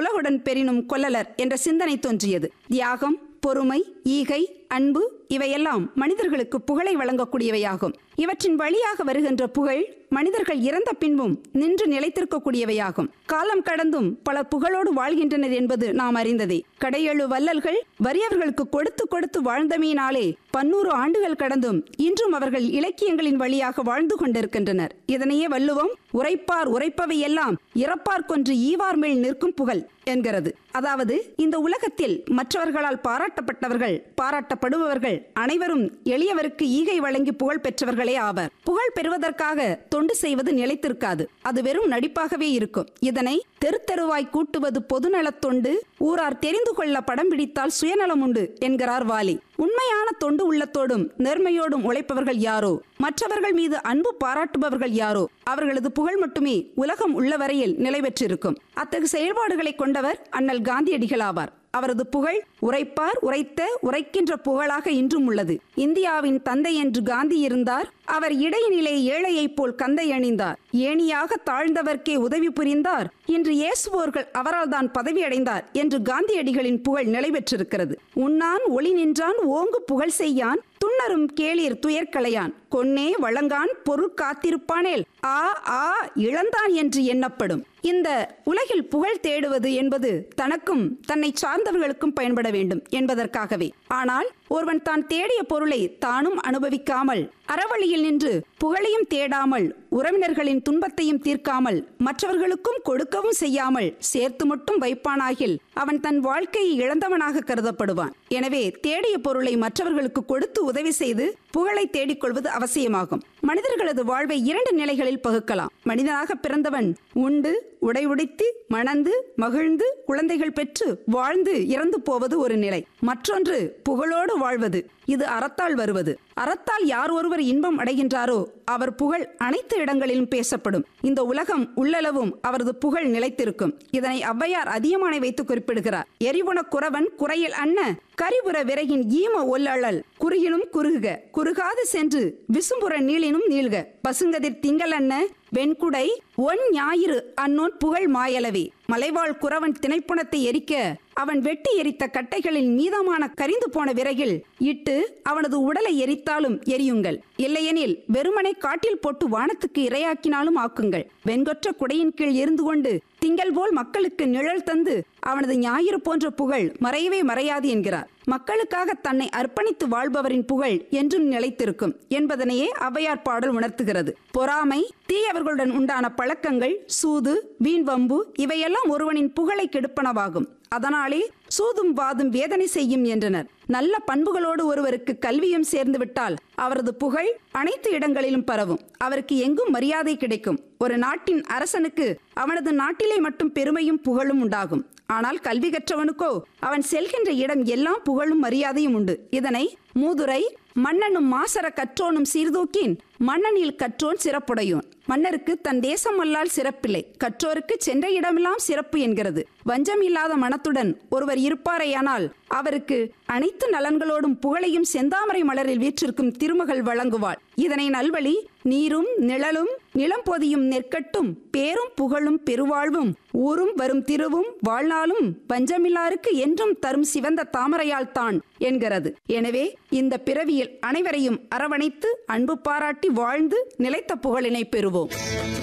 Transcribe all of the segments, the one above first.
புலகுடன் பெரினும் கொல்லலர் என்ற சிந்தனை தோன்றியது தியாகம் பொறுமை ஈகை அன்பு இவையெல்லாம் மனிதர்களுக்கு புகழை வழங்கக்கூடியவையாகும் இவற்றின் வழியாக வருகின்ற புகழ் மனிதர்கள் இறந்த பின்பும் நின்று நிலைத்திருக்கக்கூடியவையாகும் காலம் கடந்தும் பலர் புகழோடு வாழ்கின்றனர் என்பது நாம் அறிந்ததே கடையெழு வள்ளல்கள் வறியவர்களுக்கு கொடுத்து கொடுத்து வாழ்ந்தமையினாலே பன்னூறு ஆண்டுகள் கடந்தும் இன்றும் அவர்கள் இலக்கியங்களின் வழியாக வாழ்ந்து கொண்டிருக்கின்றனர் இதனையே வள்ளுவம் உரைப்பார் உரைப்பவை எல்லாம் இறப்பார் கொன்று ஈவார் மேல் நிற்கும் புகழ் என்கிறது அதாவது இந்த உலகத்தில் மற்றவர்களால் பாராட்டப்பட்டவர்கள் பாராட்டப்படுபவர்கள் அனைவரும் எளியவருக்கு ஈகை வழங்கி புகழ் பெற்றவர்களே ஆவர் புகழ் பெறுவதற்காக தொண்டு செய்வது நிலைத்திருக்காது அது வெறும் நடிப்பாகவே இருக்கும் இதனை தெரு தெருவாய் கூட்டுவது பொதுநலத் தொண்டு ஊரார் தெரிந்து கொள்ள படம் பிடித்தால் சுயநலம் உண்டு என்கிறார் வாலி உண்மையான தொண்டு உள்ளத்தோடும் நேர்மையோடும் உழைப்பவர்கள் யாரோ மற்றவர்கள் மீது அன்பு பாராட்டுபவர்கள் யாரோ அவர்களது புகழ் மட்டுமே உலகம் உள்ள வரையில் நிலை பெற்றிருக்கும் அத்தகு செயல்பாடுகளை கொண்டவர் அண்ணல் காந்தியடிகள் ஆவார் அவரது புகழ் உரைப்பார் உரைத்த உரைக்கின்ற புகழாக இன்றும் உள்ளது இந்தியாவின் தந்தை என்று காந்தி இருந்தார் அவர் இடைநிலை ஏழையைப் போல் கந்தை அணிந்தார் ஏணியாக தாழ்ந்தவர்க்கே உதவி புரிந்தார் இன்று இயேசுவோர்கள் அவரால் தான் பதவி அடைந்தார் என்று காந்தியடிகளின் புகழ் நிலை பெற்றிருக்கிறது உண்ணான் ஒளி நின்றான் ஓங்கு புகழ் செய்யான் துண்ணரும் கேளீர் துயர்களையான் கொன்னே வழங்கான் பொருள் காத்திருப்பானேல் ஆ ஆ இழந்தான் என்று எண்ணப்படும் இந்த உலகில் புகழ் தேடுவது என்பது தனக்கும் தன்னை சார்ந்தவர்களுக்கும் பயன்பட வேண்டும் என்பதற்காகவே ஆனால் ஒருவன் தான் தேடிய பொருளை தானும் அனுபவிக்காமல் அறவழியில் நின்று புகழையும் தேடாமல் உறவினர்களின் துன்பத்தையும் தீர்க்காமல் மற்றவர்களுக்கும் கொடுக்கவும் செய்யாமல் சேர்த்து மட்டும் வைப்பானாகில் அவன் தன் வாழ்க்கையை இழந்தவனாக கருதப்படுவான் எனவே தேடிய பொருளை மற்றவர்களுக்கு கொடுத்து உதவி செய்து புகழை தேடிக்கொள்வது அவசியமாகும் மனிதர்களது வாழ்வை இரண்டு நிலைகளில் பகுக்கலாம் மனிதனாக பிறந்தவன் உண்டு உடை உடைத்து மணந்து மகிழ்ந்து குழந்தைகள் பெற்று வாழ்ந்து இறந்து போவது ஒரு நிலை மற்றொன்று புகழோடு வாழ்வது இது அறத்தால் வருவது அறத்தால் யார் ஒருவர் இன்பம் அடைகின்றாரோ அவர் புகழ் அனைத்து இடங்களிலும் பேசப்படும் இந்த உலகம் உள்ளளவும் அவரது புகழ் நிலைத்திருக்கும் இதனை ஔவையார் அதிகமானை வைத்து குறிப்பிடுகிறார் எரிவுன குறவன் குறையில் அண்ண கரிபுற விறகின் ஈம ஒல்லழல் குறுகினும் குறுகுக குறுகாது சென்று விசும்புற நீளினும் நீள்க பசுங்கதிர் திங்கள் அண்ண வெண்குடை ஒன் ஞாயிறு அன்னோன் புகழ் மாயளவே மலைவாழ் குறவன் திணைப்புணத்தை எரிக்க அவன் வெட்டி எரித்த கட்டைகளில் மீதமான கரிந்து போன விறகில் இட்டு அவனது உடலை எரித்தாலும் எரியுங்கள் இல்லையெனில் வெறுமனை காட்டில் போட்டு வானத்துக்கு இரையாக்கினாலும் ஆக்குங்கள் வெண்கொற்ற குடையின் கீழ் இருந்து கொண்டு திங்கள் போல் மக்களுக்கு நிழல் தந்து அவனது ஞாயிறு போன்ற புகழ் மறையவே மறையாது என்கிறார் மக்களுக்காக தன்னை அர்ப்பணித்து வாழ்பவரின் புகழ் என்றும் நிலைத்திருக்கும் என்பதனையே ஔவையார் பாடல் உணர்த்துகிறது பொறாமை தீயவர்களுடன் உண்டான பழக்கங்கள் சூது வீண் வம்பு இவையெல்லாம் ஒருவனின் புகழை கெடுப்பனவாகும் அதனாலே சூதும் வாதும் வேதனை செய்யும் என்றனர் நல்ல பண்புகளோடு ஒருவருக்கு கல்வியும் சேர்ந்து விட்டால் அவரது புகழ் அனைத்து இடங்களிலும் பரவும் அவருக்கு எங்கும் மரியாதை கிடைக்கும் ஒரு நாட்டின் அரசனுக்கு அவனது நாட்டிலே மட்டும் பெருமையும் புகழும் உண்டாகும் ஆனால் கல்வி கற்றவனுக்கோ அவன் செல்கின்ற இடம் எல்லாம் புகழும் மரியாதையும் உண்டு இதனை மூதுரை மன்னனும் மாசர கற்றோனும் சீர்தூக்கின் மன்னனில் கற்றோன் சிறப்புடையோன் மன்னருக்கு தன் தேசம் அல்லால் சிறப்பில்லை கற்றோருக்கு சென்ற இடமெல்லாம் சிறப்பு என்கிறது வஞ்சம் இல்லாத மனத்துடன் ஒருவர் இருப்பாரேயானால் அவருக்கு அனைத்து நலன்களோடும் புகழையும் செந்தாமரை மலரில் வீற்றிருக்கும் திருமகள் வழங்குவாள் இதனை நல்வழி நீரும் நிழலும் நிலம் பொதியும் நெற்கட்டும் பேரும் புகழும் பெருவாழ்வும் ஊரும் வரும் திருவும் வாழ்நாளும் பஞ்சமில்லாருக்கு என்றும் தரும் சிவந்த தாமரையால் தான் என்கிறது எனவே இந்த பிறவியில் அனைவரையும் அரவணைத்து அன்பு பாராட்டி வாழ்ந்து நிலைத்த புகழினை பெறுவோம்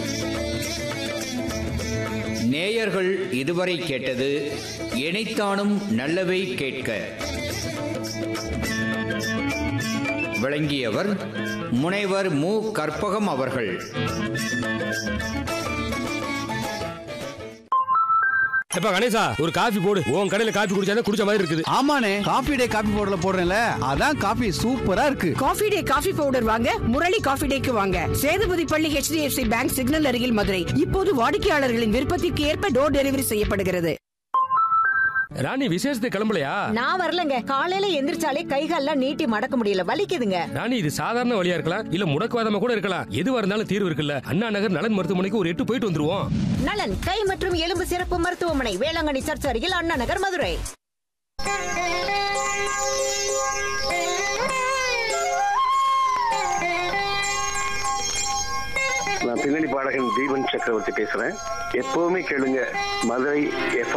நேயர்கள் இதுவரை கேட்டது இணைத்தானும் நல்லவை கேட்க விளங்கியவர் முனைவர் மு கற்பகம் அவர்கள் எப்ப கணேசா ஒரு காஃபி போடு உன் கடையில காஃபி குடிச்சா குடிச்ச மாதிரி இருக்குது ஆமாண்ணே காபி டே காபி பவுடர்ல போடுறேன்ல அதான் காபி சூப்பரா இருக்கு காஃபி டே காஃபி பவுடர் வாங்க முரளி காஃபி டேக்கு வாங்க சேதுபதி பள்ளி HDFC பேங்க் சிக்னல் அருகில் மதுரை இப்போது வாடிக்கையாளர்களின் விருப்பத்திற்கு ஏற்ப டோர் டெலிவரி செய்யப்படுகிறது ராணி விசேஷத்துக்கு கிளம்பலையா நான் வரலங்க காலையில எந்திரிச்சாலே கைகால்லாம் நீட்டி மடக்க முடியல வலிக்குதுங்க ராணி இது சாதாரண வழியா இருக்கலாம் இல்ல முடக்குவாதமா கூட இருக்கலாம் எதுவா இருந்தாலும் தீர்வு இருக்குல்ல அண்ணா நகர் நலன் மருத்துவமனைக்கு ஒரு எட்டு போயிட்டு வந்துருவோம் நலன் கை மற்றும் எலும்பு சிறப்பு மருத்துவமனை வேளாங்கண்ணி சர்ச் அருகில் அண்ணா நகர் மதுரை நான் பின்னணி பாடகன் தீபன் சக்கரவர்த்தி பேசுறேன் எப்பவுமே கேளுங்க மதுரை எஃப்